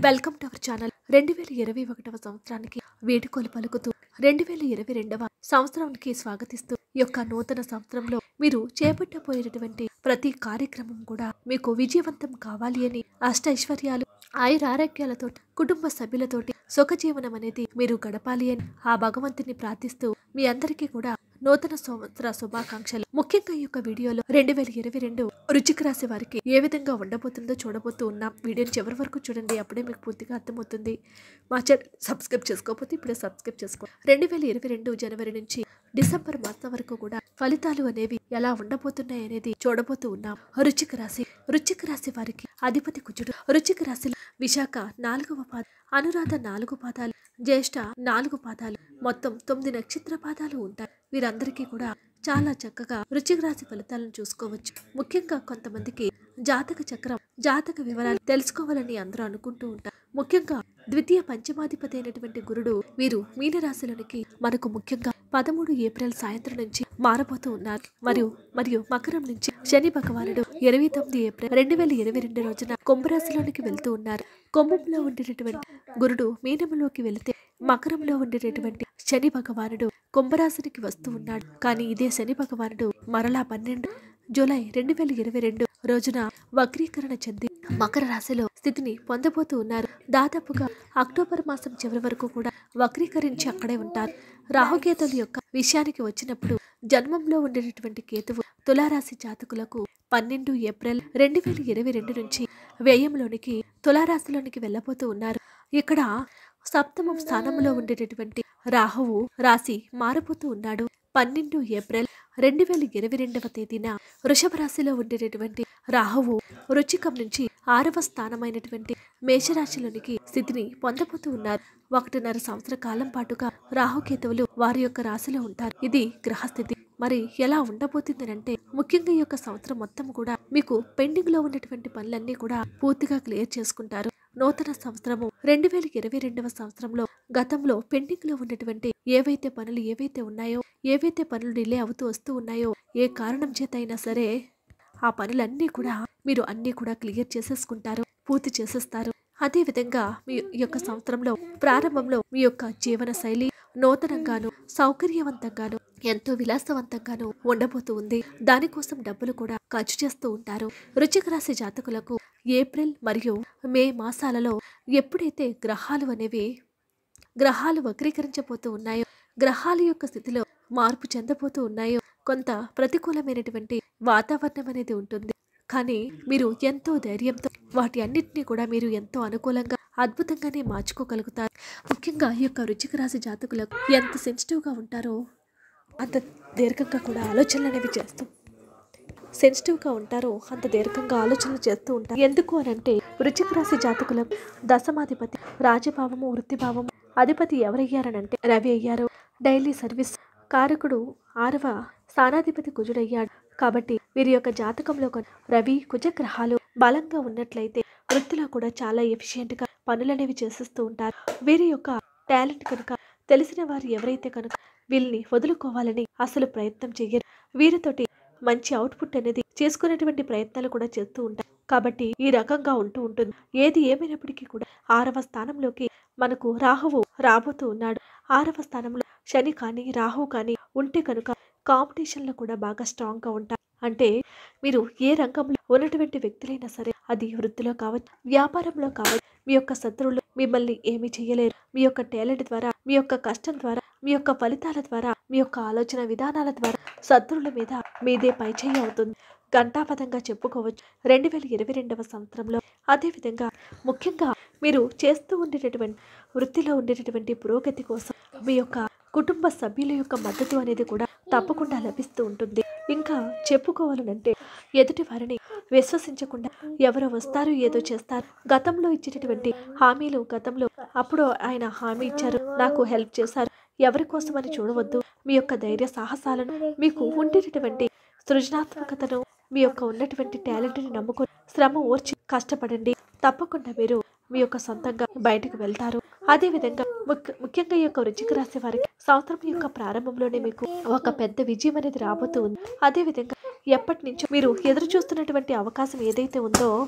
welcome to our channel రెండు వేల ఇరవై ఒకటవ సంవత్సరానికి వేడుకలు పలుకుతూ రెండు వేల ఇరవై రెండవ సంవత్సరానికి స్వాగతిస్తూ ఈ యొక్క నూతన సంవత్సరంలో మీరు చేపట్టబోయేటటువంటి ప్రతి కార్యక్రమం కూడా మీకు విజయవంతం కావాలి అని అష్ట ఐశ్వర్యాలు ఆయుర ఆరోగ్యాలతో కుటుంబ సభ్యులతోటి సుఖజీవనం అనేది మీరు గడపాలి అని ఆ భగవంతుని ప్రార్థిస్తూ మీ అందరికీ కూడా నూతన సంవత్సర శుభాకాంక్షలు ముఖ్యంగా ఈ యొక్క వీడియోలో రెండు వేల ఇరవై రెండు రుచిక రాశి వారికి ఏ విధంగా ఉండబోతుందో చూడబోతూ ఉన్నాం వీడియోని చివరి వరకు చూడండి అప్పుడే మీకు పూర్తిగా అర్థమవుతుంది మా ఛానల్ సబ్స్క్రైబ్ చేసుకోకపోతే ఇప్పుడే సబ్స్క్రైబ్ చేసుకో రెండు వేల ఇరవై రెండు జనవరి నుంచి డిసెంబర్ మాసం వరకు కూడా ఫలితాలు అనేవి ఎలా ఉండబోతున్నాయి అనేది చూడబోతూ ఉన్నాం రుచిక రాశి రుచిక రాశి వారికి అధిపతి కుజుడు రుచిక రాశిలో విశాఖ నాలుగవ పాద అనురాధ నాలుగు పాదాలు జ్యేష్ఠ నాలుగు పాదాలు మొత్తం తొమ్మిది నక్షత్ర పాదాలు ఉంటాయి వీరందరికీ కూడా చాలా చక్కగా వృశ్చిక రాశి ఫలితాలను చూసుకోవచ్చు ముఖ్యంగా కొంతమందికి జాతక చక్రం జాతక వివరాలు తెలుసుకోవాలని అందరూ అనుకుంటూ ఉంటారు ముఖ్యంగా ద్వితీయ పంచమాధిపతి అయినటువంటి గురుడు వీరు మీనరాశిలోనికి మనకు ముఖ్యంగా పదమూడు ఏప్రిల్ సాయంత్రం నుంచి మారబోతూ ఉన్నారు మరియు మరియు మకరం నుంచి శని భగవానుడు ఇరవై తొమ్మిది ఏప్రిల్ రెండు వేల ఇరవై రెండు రోజున కుంభరాశిలోనికి వెళ్తూ ఉన్నారు కుంభంలో ఉండేటటువంటి గురుడు మీనంలోకి వెళితే మకరంలో ఉండేటటువంటి శని భగవానుడు కుంభరాశినికి వస్తూ ఉన్నాడు కానీ ఇదే శని భగవానుడు మరలా పన్నెండు జూలై రెండు వేల ఇరవై రెండు రోజున వక్రీకరణ చెంది మకర రాశిలో స్థితిని పొందబోతూ ఉన్నారు దాదాపుగా అక్టోబర్ మాసం చివరి వరకు కూడా వక్రీకరించి అక్కడే ఉంటారు రాహుకేతుల యొక్క విషయానికి వచ్చినప్పుడు జన్మంలో ఉండేటటువంటి కేతువు తులారాశి జాతకులకు పన్నెండు ఏప్రిల్ రెండు వేల ఇరవై రెండు నుంచి వ్యయంలోనికి తులారాశిలోనికి వెళ్ళబోతూ ఉన్నారు ఇక్కడ సప్తమం స్థానంలో ఉండేటటువంటి రాహువు రాశి మారబోతూ ఉన్నాడు పన్నెండు ఏప్రిల్ రెండు వేల ఇరవై రెండవ తేదీన వృషభ రాశిలో ఉండేటటువంటి రాహువు రుచికం నుంచి ఆరవ స్థానమైనటువంటి మేషరాశిలోనికి స్థితిని పొందబోతూ ఉన్నారు ఒకటిన్నర సంవత్సర కాలం పాటుగా రాహుకేతువులు వారి యొక్క రాశిలో ఉంటారు ఇది గ్రహస్థితి మరి ఎలా ఉండబోతుందనంటే ముఖ్యంగా ఈ యొక్క సంవత్సరం మొత్తం కూడా మీకు పెండింగ్ లో ఉన్నటువంటి పనులన్నీ కూడా పూర్తిగా క్లియర్ చేసుకుంటారు నూతన సంవత్సరము రెండు వేల ఇరవై రెండవ సంవత్సరంలో గతంలో పెండింగ్ లో ఉన్నటువంటి ఏవైతే పనులు ఏవైతే ఉన్నాయో ఏవైతే పనులు డిలే అవుతూ వస్తూ ఉన్నాయో ఏ కారణం చేత అయినా సరే ఆ పనులన్నీ కూడా మీరు అన్నీ కూడా క్లియర్ చేసేసుకుంటారు పూర్తి చేసేస్తారు అదే విధంగా మీ యొక్క సంవత్సరంలో ప్రారంభంలో మీ యొక్క జీవన శైలి నూతనంగాను సౌకర్యవంతంగాను ఎంతో విలాసవంతంగాను ఉండబోతూ ఉంది దానికోసం డబ్బులు కూడా ఖర్చు చేస్తూ ఉంటారు రుచిక రాశి జాతకులకు ఏప్రిల్ మరియు మే మాసాలలో ఎప్పుడైతే గ్రహాలు అనేవి గ్రహాలు వక్రీకరించబోతూ ఉన్నాయో గ్రహాల యొక్క స్థితిలో మార్పు చెందబోతూ ఉన్నాయో కొంత ప్రతికూలమైనటువంటి వాతావరణం అనేది ఉంటుంది కానీ మీరు ఎంతో ధైర్యంతో వాటి అన్నిటినీ కూడా మీరు ఎంతో అనుకూలంగా అద్భుతంగానే మార్చుకోగలుగుతారు ముఖ్యంగా ఈ యొక్క రుచిక రాశి జాతకులకు ఎంత సెన్సిటివ్గా ఉంటారో అంత దీర్ఘంగా కూడా ఆలోచనలు అనేవి చేస్తూ సెన్సిటివ్గా ఉంటారో అంత దీర్ఘంగా ఆలోచనలు చేస్తూ ఉంటారు ఎందుకు అని అంటే వృచ్చిక రాశి జాతకులకు దశమాధిపతి రాజభావము వృత్తిభావము అధిపతి ఎవరయ్యారనంటే రవి అయ్యారు డైలీ సర్వీస్ కారకుడు ఆరవ స్థానాధిపతి కుజుడయ్యాడు కాబట్టి వీరి యొక్క జాతకంలో కొన్- రవి కుజ గ్రహాలు బలంగా ఉన్నట్లయితే వృత్తిలో కూడా చాలా ఎఫిషియెంట్ గా పనులనేవి చేసేస్తూ ఉంటారు వీరి యొక్క టాలెంట్ కనుక తెలిసిన వారు ఎవరైతే కనుక వీళ్ళని వదులుకోవాలని అసలు ప్రయత్నం చెయ్యరు వీరితోటి మంచి అవుట్పుట్ అనేది చేసుకునేటువంటి ప్రయత్నాలు కూడా చేస్తూ ఉంటారు కాబట్టి ఈ రకంగా ఉంటూ ఉంటుంది ఏది ఏమైనప్పటికీ కూడా ఆరవ స్థానంలోకి మనకు రాహువు రాబోతూ ఉన్నాడు ఆరవ స్థానంలో శని కానీ రాహువు కానీ ఉంటే కనుక కాంపిటీషన్లో కూడా బాగా స్ట్రాంగ్గా ఉంటారు అంటే మీరు ఏ రంగంలో ఉన్నటువంటి వ్యక్తులైనా సరే అది వృత్తిలో కావచ్చు వ్యాపారంలో కావచ్చు మీ యొక్క శత్రువులు మిమ్మల్ని ఏమీ చేయలేరు మీ యొక్క టాలెంట్ ద్వారా మీ యొక్క కష్టం ద్వారా మీ యొక్క ఫలితాల ద్వారా మీ యొక్క ఆలోచన విధానాల ద్వారా శత్రువుల మీద మీదే పైచేయి అవుతుంది ఘంటాపదంగా చెప్పుకోవచ్చు రెండు వేల ఇరవై రెండవ సంవత్సరంలో అదేవిధంగా ముఖ్యంగా మీరు చేస్తూ ఉండేటటువంటి వృత్తిలో ఉండేటటువంటి పురోగతి కోసం మీ యొక్క కుటుంబ సభ్యుల యొక్క మద్దతు అనేది కూడా తప్పకుండా లభిస్తూ ఉంటుంది ఇంకా చెప్పుకోవాలనంటే ఎదుటి వారిని విశ్వసించకుండా ఎవరో వస్తారు ఏదో చేస్తారు గతంలో ఇచ్చేటటువంటి హామీలు గతంలో అప్పుడు ఆయన హామీ ఇచ్చారు నాకు హెల్ప్ చేశారు ఎవరి కోసమని చూడవద్దు మీ యొక్క ధైర్య సాహసాలను మీకు ఉండేటటువంటి సృజనాత్మకతను మీ యొక్క ఉన్నటువంటి టాలెంట్ని నమ్ముకొని శ్రమ ఓర్చి కష్టపడండి తప్పకుండా మీరు మీ యొక్క సొంతంగా బయటకు వెళ్తారు అదే విధంగా ముఖ్య ముఖ్యంగా ఈ యొక్క వృచ్చిక రాశి వారికి సంవత్సరం యొక్క ప్రారంభంలోనే మీకు ఒక పెద్ద విజయం అనేది రాబోతూ ఉంది అదే విధంగా ఎప్పటి నుంచో మీరు ఎదురు చూస్తున్నటువంటి అవకాశం ఏదైతే ఉందో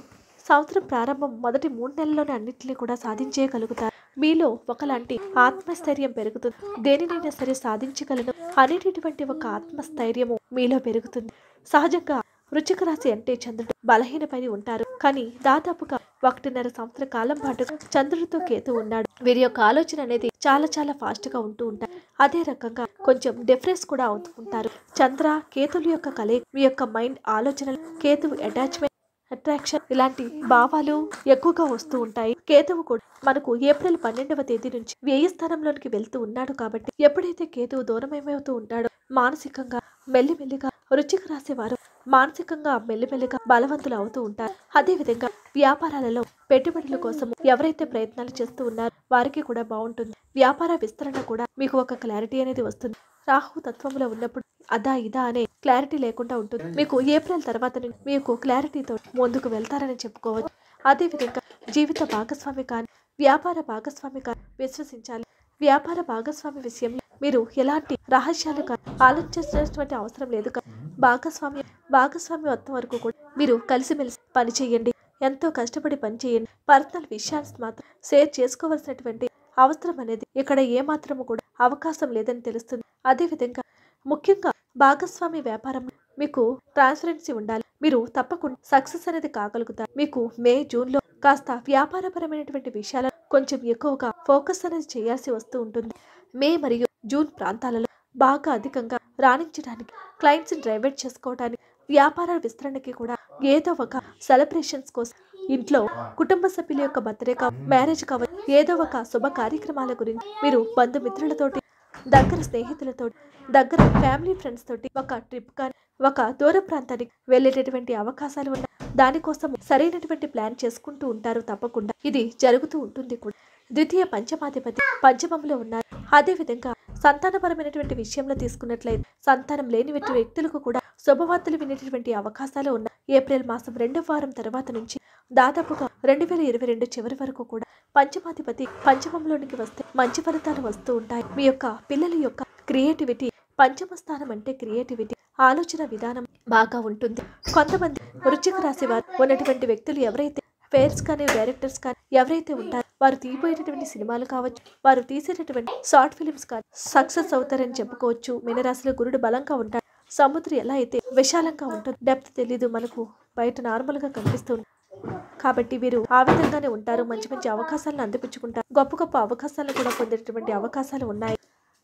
సంవత్సరం ప్రారంభం మొదటి మూడు నెలల్లోనే అన్నింటినీ కూడా సాధించేయగలుగుతారు మీలో ఒకలాంటి ఆత్మస్థైర్యం పెరుగుతుంది దేనినైనా సరే సాధించగలను అనేటటువంటి ఒక ఆత్మస్థైర్యము మీలో పెరుగుతుంది సహజంగా వృచ్చిక రాశి అంటే చంద్రుడు బలహీనపడి ఉంటారు కానీ దాదాపుగా ఒకటిన్నర సంవత్సర కాలం పాటు చంద్రుడితో కేతు ఉన్నాడు వీరి యొక్క ఆలోచన అనేది చాలా చాలా ఫాస్ట్ గా ఉంటూ ఉంటారు అదే రకంగా కొంచెం డిఫరెన్స్ కూడా అవుతూ ఉంటారు చంద్ర కేతుల యొక్క కలయిక మీ యొక్క మైండ్ ఆలోచనలు కేతువు అటాచ్మెంట్ అట్రాక్షన్ ఇలాంటి భావాలు ఎక్కువగా వస్తూ ఉంటాయి కేతువు కూడా మనకు ఏప్రిల్ పన్నెండవ తేదీ నుంచి వ్యయ స్థానంలోనికి వెళ్తూ ఉన్నాడు కాబట్టి ఎప్పుడైతే కేతువు దూరం ఏమవుతూ ఉంటాడో మానసికంగా మెల్లిమెల్లిగా రుచికి రాసేవారు మానసికంగా మెల్లిమెల్లిగా బలవంతులు అవుతూ ఉంటారు అదే విధంగా వ్యాపారాలలో పెట్టుబడుల కోసం ఎవరైతే ప్రయత్నాలు చేస్తూ ఉన్నారో వారికి కూడా బాగుంటుంది వ్యాపార విస్తరణ కూడా మీకు ఒక క్లారిటీ అనేది వస్తుంది రాహు తత్వంలో ఉన్నప్పుడు అదా ఇదా అనే క్లారిటీ లేకుండా ఉంటుంది మీకు ఏప్రిల్ తర్వాత నుంచి మీకు క్లారిటీతో ముందుకు వెళ్తారని చెప్పుకోవచ్చు అదే విధంగా జీవిత భాగస్వామి కానీ వ్యాపార భాగస్వామి కానీ విశ్వసించాలి వ్యాపార భాగస్వామి విషయంలో మీరు ఎలాంటి రహస్యాలు కానీ ఆలోచించాల్సినటువంటి అవసరం లేదు కానీ భాగస్వామ్య భాగస్వామ్యత్వం వరకు కూడా మీరు కలిసిమెలిసి పని చేయండి ఎంతో కష్టపడి పని చేయండి పర్సనల్ విషయాలు మాత్రం షేర్ చేసుకోవాల్సినటువంటి అవసరం అనేది ఇక్కడ ఏమాత్రము కూడా అవకాశం లేదని తెలుస్తుంది అదే విధంగా ముఖ్యంగా భాగస్వామి వ్యాపారం మీకు ట్రాన్స్పరెన్సీ ఉండాలి మీరు తప్పకుండా సక్సెస్ అనేది కాగలుగుతారు మీకు మే జూన్ లో కాస్త వ్యాపారపరమైనటువంటి విషయాల కొంచెం ఎక్కువగా ఫోకస్ అనేది చేయాల్సి వస్తూ ఉంటుంది మే మరియు జూన్ ప్రాంతాలలో బాగా అధికంగా రాణించడానికి క్లయింట్స్ డ్రైవేట్ చేసుకోవడానికి వ్యాపార విస్తరణకి కూడా ఏదో ఒక సెలబ్రేషన్స్ కోసం ఇంట్లో కుటుంబ సభ్యుల యొక్క బర్త్డే కావ మ్యారేజ్ కావచ్చు ఏదో ఒక శుభ కార్యక్రమాల గురించి మీరు బంధుమిత్రులతోటి దగ్గర స్నేహితులతో దగ్గర ఫ్యామిలీ ఫ్రెండ్స్ తోటి ఒక ట్రిప్ కానీ ఒక దూర ప్రాంతానికి వెళ్ళేటటువంటి అవకాశాలు ఉన్నాయి దానికోసం సరైనటువంటి ప్లాన్ చేసుకుంటూ ఉంటారు తప్పకుండా ఇది జరుగుతూ ఉంటుంది కూడా ద్వితీయ పంచమాధిపతి పంచమంలో ఉన్నారు అదే విధంగా సంతానపరమైనటువంటి విషయంలో తీసుకున్నట్లయితే సంతానం లేని వ్యక్తులకు కూడా శుభవార్తలు వినేటటువంటి అవకాశాలు ఉన్నాయి ఏప్రిల్ మాసం రెండవ వారం తర్వాత నుంచి దాదాపుగా రెండు వేల ఇరవై రెండు చివరి వరకు కూడా పంచమాధిపతి పంచమంలోనికి వస్తే మంచి ఫలితాలు వస్తూ ఉంటాయి మీ యొక్క పిల్లల యొక్క క్రియేటివిటీ పంచమ స్థానం అంటే క్రియేటివిటీ ఆలోచన విధానం బాగా ఉంటుంది కొంతమంది వృచ్చిక రాశి వారు ఉన్నటువంటి వ్యక్తులు ఎవరైతే ఫేర్స్ కానీ డైరెక్టర్స్ కానీ ఎవరైతే ఉంటారో వారు తీయబోయేటటువంటి సినిమాలు కావచ్చు వారు తీసేటటువంటి షార్ట్ ఫిలిమ్స్ కానీ సక్సెస్ అవుతారని చెప్పుకోవచ్చు మీనరాశిలో గురుడు బలంగా ఉంటాడు సముద్రం ఎలా అయితే విశాలంగా ఉంటుంది డెప్త్ తెలీదు మనకు బయట నార్మల్ గా కనిపిస్తుంది కాబట్టి వీరు ఆ విధంగానే ఉంటారు మంచి మంచి అవకాశాలను అందిపించుకుంటారు గొప్ప గొప్ప అవకాశాలను కూడా పొందేటటువంటి అవకాశాలు ఉన్నాయి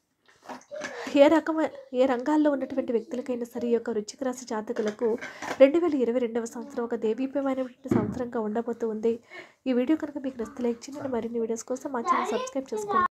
ఏ రకమైన ఏ రంగాల్లో ఉన్నటువంటి వ్యక్తులకైనా సరే ఈ యొక్క రుచిక రాశి జాతకులకు రెండు వేల ఇరవై రెండవ సంవత్సరం ఒక దేవీప్యమైనటువంటి సంవత్సరంగా ఉండబోతూ ఉంది ఈ వీడియో కనుక మీకు నచ్చితే లైక్ చేయండి మరిన్ని వీడియోస్ కోసం మా ఛానల్ సబ్స్క్రైబ్ చేసుకోండి